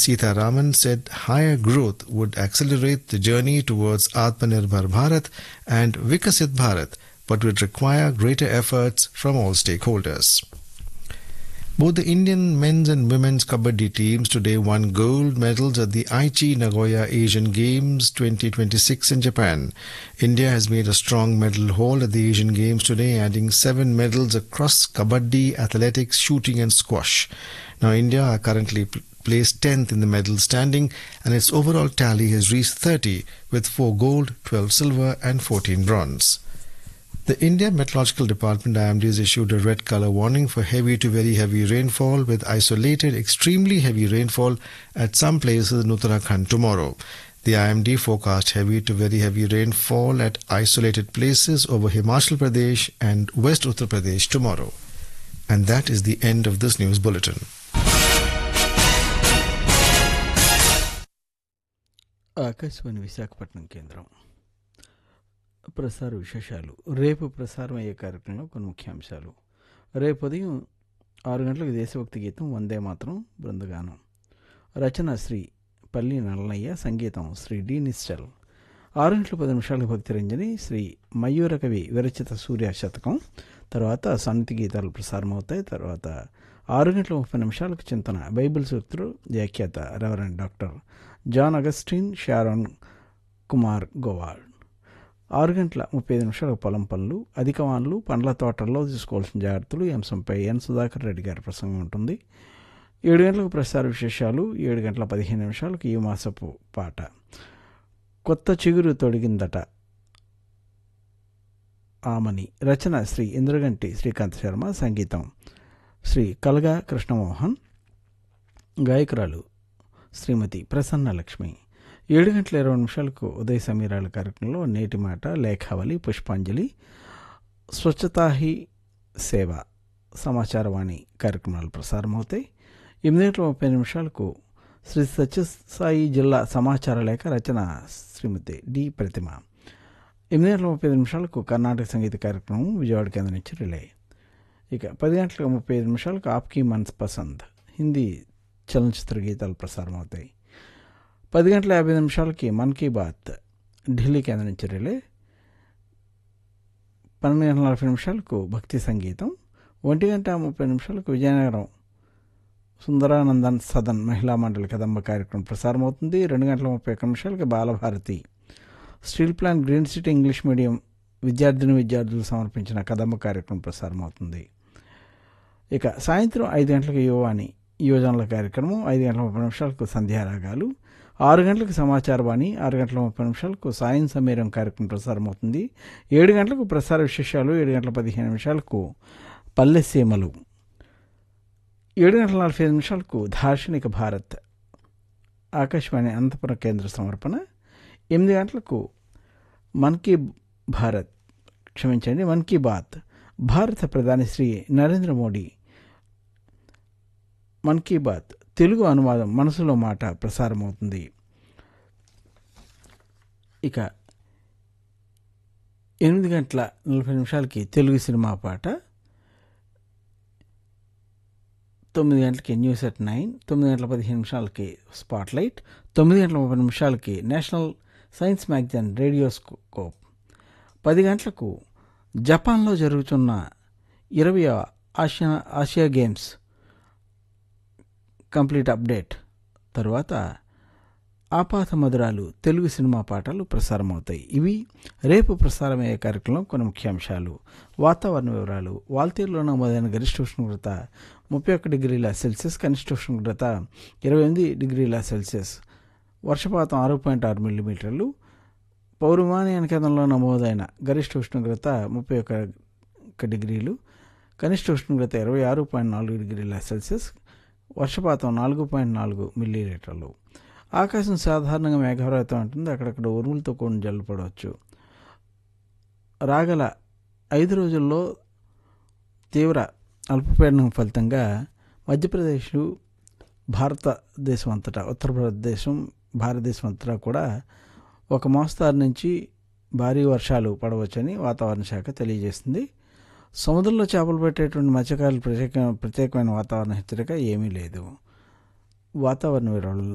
Sitharaman said higher growth would accelerate the journey towards Atmanirbhar Bharat and Vikasit Bharat, but would require greater efforts from all stakeholders. Both the Indian men's and women's kabaddi teams today won gold medals at the Aichi Nagoya Asian Games 2026 in Japan. India has made a strong medal haul at the Asian Games today, adding seven medals across kabaddi, athletics, shooting, and squash. Now, India are currently pl- placed 10th in the medal standing, and its overall tally has reached 30 with 4 gold, 12 silver, and 14 bronze. The India Meteorological Department IMD has issued a red color warning for heavy to very heavy rainfall with isolated extremely heavy rainfall at some places in Uttarakhand tomorrow. The IMD forecast heavy to very heavy rainfall at isolated places over Himachal Pradesh and West Uttar Pradesh tomorrow. And that is the end of this news bulletin. Akashvani Visakhapatnam కేంద్రం ప్రసార విశేషాలు రేపు ప్రసారం అయ్యే కార్యక్రమంలో కొన్ని ముఖ్యాంశాలు రేపు ఉదయం ఆరు గంటలకు దేశభక్తి గీతం వందే మాత్రం బృందగానం రచన శ్రీ పల్లి నల్లయ్య సంగీతం శ్రీ డి నిశ్చల్ ఆరు గంటల పది నిమిషాలకు భక్తి రంజని శ్రీ మయూర కవి విరచిత సూర్య శతకం తర్వాత సన్నితి గీతాలు ప్రసారం అవుతాయి తర్వాత ఆరు గంటల ముప్పై నిమిషాలకు చింతన బైబిల్ సూక్తులు వ్యాఖ్యాత reverend doctor John Augustine Sharon Kumar గోవాల్ ఆరు గంటల ముప్పై ఐదు నిమిషాలకు పొలం పనులు అధిక వానలు పండ్ల తోటల్లో తీసుకోవాల్సిన జాగ్రత్తలు ఈ అంశంపై ఎన్ సుధాకర్ రెడ్డి గారి ప్రసంగం ఉంటుంది ఏడు గంటలకు ప్రసార విశేషాలు ఏడు గంటల పదిహేను నిమిషాలకు ఈ మాసపు పాట కొత్త చిగురు తొడిగిందట ఆమని రచన శ్రీ ఇంద్రగంటి శ్రీకాంత్ శర్మ సంగీతం శ్రీ కలగా కృష్ణమోహన్ గాయకురాలు శ్రీమతి ప్రసన్న లక్ష్మి ఏడు గంటల ఇరవై నిమిషాలకు ఉదయ సమీరాల కార్యక్రమంలో నేటి మాట లేఖావళి పుష్పాంజలి స్వచ్ఛతా హీ సేవ సమాచారవాణి కార్యక్రమాలు ప్రసారమవుతాయి ఎనిమిది గంటల ముప్పై నిమిషాలకు శ్రీ సత్యసాయి జిల్లా సమాచార లేఖ రచన శ్రీమతి డి ప్రతిమ ఎనిమిది గంటల ముప్పై ఐదు నిమిషాలకు కర్ణాటక సంగీత కార్యక్రమం విజయవాడ కేంద్రం నుంచి రిలే ఇక పది గంటల ముప్పై ఐదు నిమిషాలకు ఆప్కి మన్స్ పసంద్ హిందీ చలనచిత్ర గీతాలు ప్రసారం అవుతాయి పది గంటల యాభై నిమిషాలకి మన్ కీ బాత్ ఢిల్లీ కేంద్రం నుంచి రిలే పన్నెండు గంటల నలభై నిమిషాలకు భక్తి సంగీతం ఒంటి గంట ముప్పై నిమిషాలకు విజయనగరం సుందరానందన్ సదన్ మహిళా మండలి కదంబ కార్యక్రమం ప్రసారం అవుతుంది రెండు గంటల ముప్పై ఒక్క నిమిషాలకి Balabharati steel plant green city English medium విద్యార్థిని విద్యార్థులు సమర్పించిన కదంబ కార్యక్రమం ప్రసారం అవుతుంది ఇక సాయంత్రం ఐదు గంటలకు యువవాణి యువజనుల కార్యక్రమం ఐదు గంటల ముప్పై నిమిషాలకు సంధ్యారాగాలు ఆరు గంటలకు సమాచార వాణి ఆరు గంటల ముప్పై నిమిషాలకు సాయం సమీరం కార్యక్రమం ప్రసారం అవుతుంది ఏడు గంటలకు ప్రసార విశేషాలు ఏడు గంటల పదిహేను నిమిషాలకు పల్లె సీమలు ఏడు గంటల నలభై ఐదు నిమిషాలకు దార్శనిక భారత్ ఆకాశవాణి అనంతపురం కేంద్ర సమర్పణ ఎనిమిది గంటలకు మన్ కీ భారత్ క్షమించండి మన్ కీ బాత్ భారత ప్రధాని శ్రీ నరేంద్ర మోడీ మన్ కీ బాత్ తెలుగు అనువాదం మనసులో మాట ప్రసారం అవుతుంది ఇక ఎనిమిది గంటల నలభై నిమిషాలకి తెలుగు సినిమా పాట తొమ్మిది గంటలకి న్యూస్ ఎట్ నైన్ తొమ్మిది గంటల పదిహేను నిమిషాలకి స్పాట్ లైట్ తొమ్మిది గంటల ముప్పై నిమిషాలకి నేషనల్ సైన్స్ మ్యాగజైన్ రేడియోస్కోప్ పది గంటలకు జపాన్లో జరుగుతున్న ఇరవై Asia Asia games complete update తరువాత ఆపాత మధురాలు తెలుగు సినిమా పాటలు ప్రసారమవుతాయి ఇవి రేపు ప్రసారమయ్యే కార్యక్రమం కొన్ని ముఖ్యాంశాలు వాతావరణ వివరాలు వాల్తీరులో నమోదైన గరిష్ట ఉష్ణోగ్రత ముప్పై ఒక్క డిగ్రీల సెల్సియస్ కనిష్ట ఉష్ణోగ్రత ఇరవై ఎనిమిది డిగ్రీల సెల్సియస్ వర్షపాతం ఆరు పాయింట్ ఆరు మిల్లీమీటర్లు పౌర్వాణియాన కేంద్రంలో నమోదైన గరిష్ట ఉష్ణోగ్రత ముప్పై ఒక్క డిగ్రీలు కనిష్ట ఉష్ణోగ్రత ఇరవై ఆరు పాయింట్ నాలుగు డిగ్రీల సెల్సియస్ వర్షపాతం నాలుగు పాయింట్ నాలుగు మిల్లీలీటర్లు ఆకాశం సాధారణంగా మేఘావృతం ఉంటుంది అక్కడక్కడ ఉరుములతో కూడిన జల్లు పడవచ్చు రాగల ఐదు రోజుల్లో తీవ్ర అల్పపీడనం ఫలితంగా మధ్యప్రదేశ్ భారతదేశం అంతటా ఉత్తరప్రదేశం భారతదేశం అంతటా కూడా ఒక మోస్తారు నుంచి భారీ వర్షాలు పడవచ్చని వాతావరణ శాఖ తెలియజేస్తుంది సముద్రంలో చేపలు పెట్టేటువంటి మత్స్యకారులు ప్రత్యేక ప్రత్యేకమైన వాతావరణ హెచ్చరిక ఏమీ లేదు వాతావరణ వివరాలు